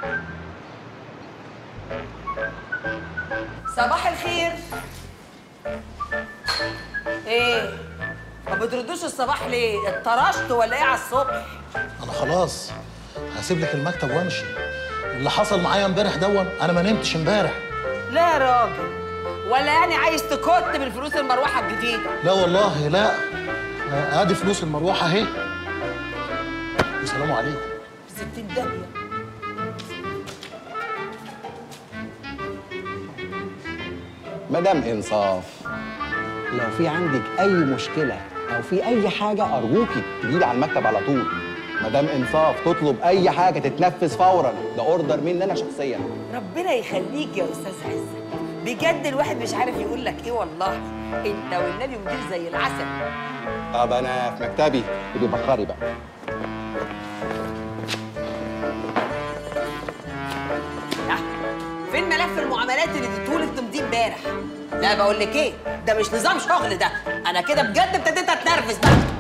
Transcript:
صباح الخير ايه ما بتردوش الصباح ليه اتطرشت ولا ايه على الصبح انا خلاص هسيب لك المكتب وامشي اللي حصل معايا امبارح دون انا ما نمتش امبارح لا يا راجل ولا يعني عايز تكت من فلوس المروحه الجديده لا والله لا آه، ادي فلوس المروحه اهي والسلام عليكم ستين داهيه مدام انصاف لو في عندك اي مشكله او في اي حاجه ارجوكي تجيلي على المكتب على طول مدام انصاف تطلب اي حاجه تتنفذ فورا ده اوردر مني انا شخصيا ربنا يخليك يا استاذ عزت بجد الواحد مش عارف يقول لك ايه والله انت والنبي مدير زي العسل طب انا في مكتبي ابقي بخري بقى لا فين ملف المعاملات اللي اديتهولك تمضيه امبارح لا بقول لك ايه ده مش نظام شغل ده انا كده بجد ابتديت اتنرفز بقى